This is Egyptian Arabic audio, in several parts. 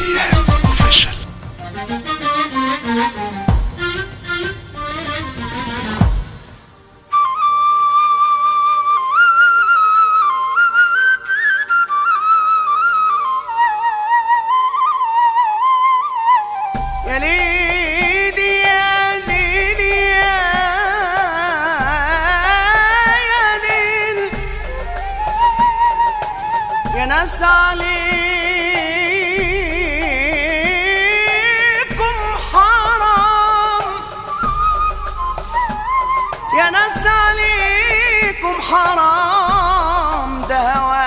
شعبيات اوفيشال يا ليلي يا ليلي يا يا ليل يا ناس عليكم حرام يا ناس عليكم حرام ده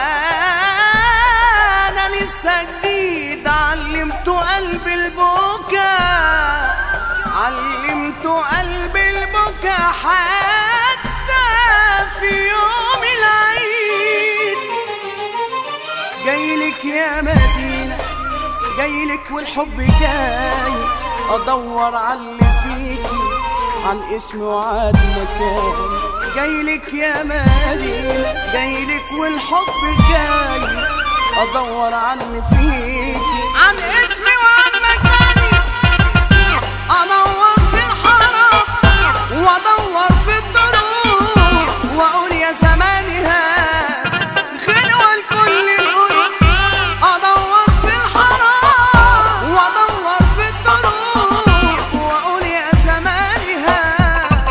هوانا لسه جديد علمتوا قلب البكاء علمتوا قلب البكاء حتى في يوم العيد جايلك يا مدينة جايلك والحب جاي ادور على اللي فيكي عن اسم وعاد مكان جايلك يا مدينة جايلك والحب جاي ادور على اللي فيكي عن اسم وعد مكاني ادور في الحرام وادور في الدروب واقول يا زماني هات خلوة لكل القلوب ادور في الحرام وادور في الدروب واقول يا زماني هات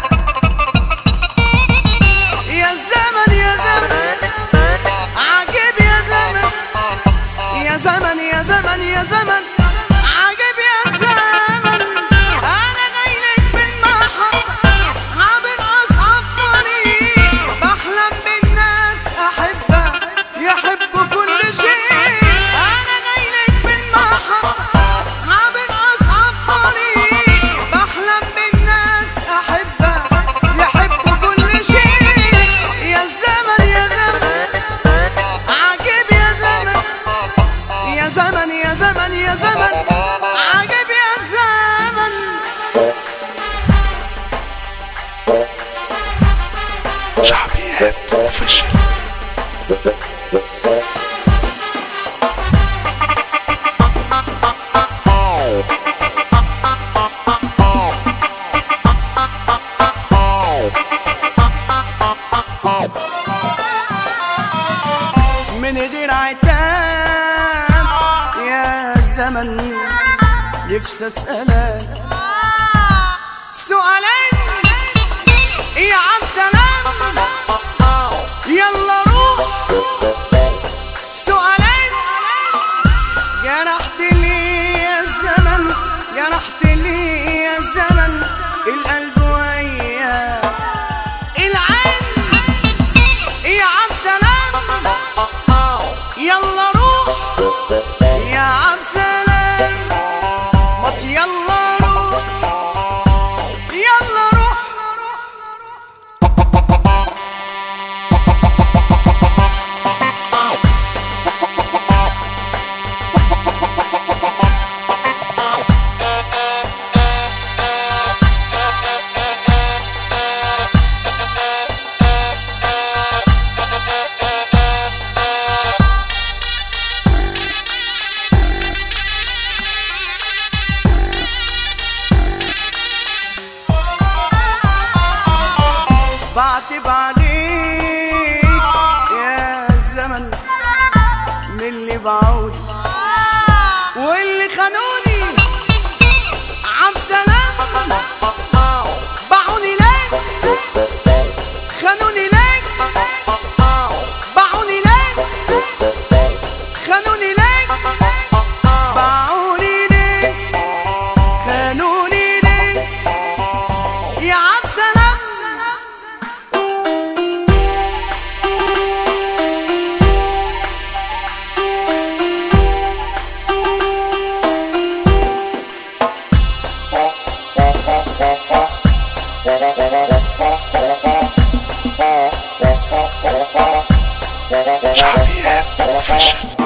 يا زمن يا زمن عجيب يا زمن يا زمن يا زمن يا زمن عجيب يا زمن انا جايلك بالمحبة عابر اصعب طريق بحلم بالناس احبها يحبوا كل شيء انا جايلك بالمحبة عابر اصعب طريق بحلم بالناس احبها يحبوا كل شيء يا زمن يا زمن عجيب يا زمن يا زمن يا زمن يا زمن عجب يا زمن شعبيات اوفيشال من غير عتاب يا زمن نفسي اسالك سؤالين يا عم سلام يلا روح سؤالين جرحتني يا زمن جرحتني يا زمن القلب وياك العين يا عم سلام يلا روح يا عم سلام مط يلا روح يلا روح بعتب عليك يا زمن من اللي بعود واللي خانوني عم سلام باعوني ليه خانوني ليه باعوني ليه خانوني ليه باعوني ليه خانوني ليه يا عم سلام شعبيات اوفيشال